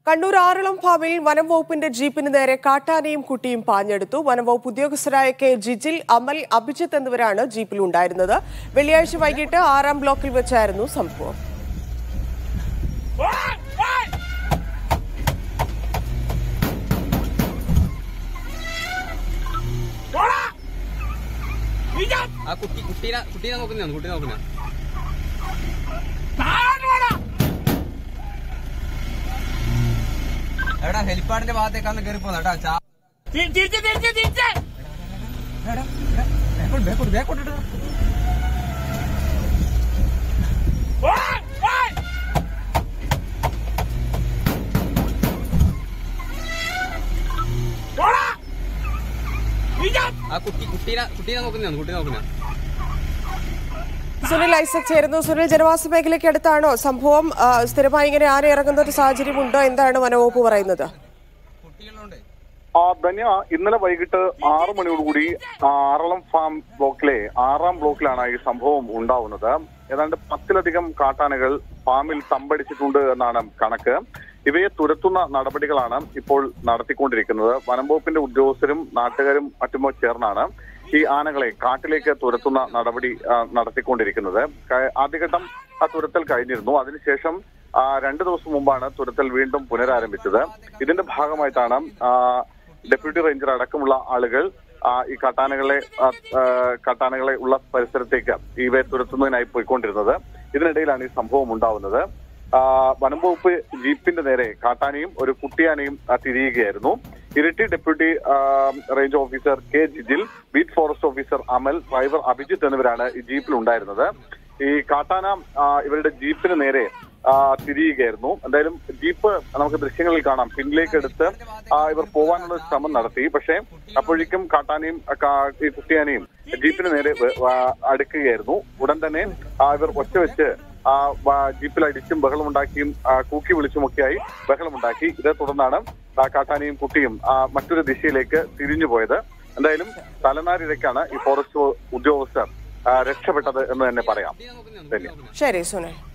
കണ്ണൂർ ആറളം ഫാമിൽ വനം വകുപ്പിന്റെ ജീപ്പിന് നേരെ കാട്ടാനയും കുട്ടിയും പാഞ്ഞെടുത്തു വനം വകുപ്പ് ഉദ്യോഗസ്ഥരായ കെ ജിജിൽ അമൽ അഭിജിത്ത് എന്നിവരാണ് ജീപ്പിൽ ഉണ്ടായിരുന്നത് വെള്ളിയാഴ്ച വൈകിട്ട് ആറാം ബ്ലോക്കിൽ വെച്ചായിരുന്നു സംഭവം ആ കുട്ടി കുട്ടീനെ കുട്ടീനെ നോക്കുന്നതാണ് കുട്ടീനെ നോക്കുന്ന എടാ ഹെലിപ്പാഡിന്റെ ഭാഗത്തേക്കാണ് കയറി പോകുന്നത് കേട്ടാ ചാ- എടാ, എടാ, ബാക്കോട്ട്, ബാക്കോട്ട്, ബാക്കോട്ട് ഇട്ടോ. ആ കുട്ടി കുട്ടീനെ കുട്ടീനെ നോക്കുന്നതാണ് കുട്ടീനെ നോക്കുന്ന സുനിൽ ഐസക് ചേരുന്നു സുനിൽ ജനവാസ മേഖലയ്ക്ക് അടുത്താണോ സംഭവം ആ, സ്ഥിരമായി ഇങ്ങനെ ആന ഇറങ്ങുന്ന ഒരു സാഹചര്യമുണ്ടോ എന്താണ് വനവകുപ്പ് പറയുന്നത് കുട്ടികളുണ്ട് ആ ധന്യ ഇന്നലെ വൈകിട്ട് ആറു മണിയോടുകൂടി ആറളം ഫാം ബ്ലോക്കിലെ ആറാം ബ്ലോക്കിലാണ് ഈ സംഭവം ഉണ്ടാവുന്നത് ഏതാണ്ട് പത്തിലധികം കാട്ടാനകൾ ഫാമിൽ തമ്പടിച്ചിട്ടുണ്ട് എന്നാണ് കണക്ക് ഇവയെ തുരത്തുന്ന നടപടികളാണ് ഇപ്പോൾ നടത്തിക്കൊണ്ടിരിക്കുന്നത് വനം വകുപ്പിന്റെ ഉദ്യോഗസ്ഥരും നാട്ടുകാരും മറ്റുമോ ചേർന്നാണ് ഈ ആനകളെ കാട്ടിലേക്ക് തുരത്തുന്ന നടപടി ആ, നടത്തിക്കൊണ്ടിരിക്കുന്നത് ക- ആദ്യഘട്ടം ആ തുരത്തൽ കഴിഞ്ഞിരുന്നു അതിനുശേഷം ആ, രണ്ടു ദിവസം മുമ്പാണ് തുരത്തൽ വീണ്ടും പുനരാരംഭിച്ചത് ഇതിന്റെ ഭാഗമായിട്ടാണ് ആ, ഡെപ്യൂട്ടി റേഞ്ചർ അടക്കമുള്ള ആളുകൾ ആ, ഈ കാട്ടാനകളെ ആ, ആ, കാട്ടാനകളെ ഉള്ള പരിസരത്തേക്ക് ഇവയെ തുരത്തുന്നതിനായി പോയിക്കൊണ്ടിരുന്നത് ഇതിനിടയിലാണ് ഈ സംഭവം ഉണ്ടാവുന്നത് ആ, വനം വകുപ്പ് ജീപ്പിന്റെ നേരെ കാട്ടാനയും ഒരു കുട്ടിയാനയും ആ, തിരിയുകയായിരുന്നു ഇരിട്ടി ഡെപ്യൂട്ടി ആ, range officer K Jijil beat forest officer Amal driver Abhijith എന്നിവരാണ് ഈ ജീപ്പിൽ ഉണ്ടായിരുന്നത് ഈ കാട്ടാന ആ, ഇവരുടെ ജീപ്പിന് നേരെ ആ, തിരിയുകയായിരുന്നു എന്തായാലും ജീപ്പ് നമുക്ക് ദൃശ്യങ്ങളിൽ കാണാം പിന്നിലേക്ക് എടുത്ത് ആ, ഇവർ പോവാനുള്ള ശ്രമം നടത്തി പക്ഷേ അപ്പോഴേക്കും കാട്ടാനയും ആ, കാ- ഈ കുട്ടിയാനയും ജീപ്പിന് നേരെ വ- വ- അടുക്കുകയായിരുന്നു ഉടൻ തന്നെ ആ, ഇവർ ഒച്ച വെച്ച് ആ, വ- ജീപ്പിൽ അടിച്ചും ബഹളമുണ്ടാക്കിയും ആ, കൂക്കി വിളിച്ചുമൊക്കെയായി ബഹളമുണ്ടാക്കി ഇതേ തുടർന്നാണ് ആ കാട്ടാനയും കുട്ടിയും ആ, മറ്റൊരു ദിശയിലേക്ക് തിരിഞ്ഞു പോയത് എന്തായാലും തലനാരിഴയ്ക്കാണ് ഈ ഫോറസ്റ്റ് ഉദ്യോഗസ്ഥർ ആ, രക്ഷപ്പെട്ടത് എന്ന് തന്നെ പറയാം കുട്ടീനെ നോക്കുന്നതാണ് ധന്യ കുട്ടീനെ നോക്കുന്നതാണ് ശരി സുനിൽ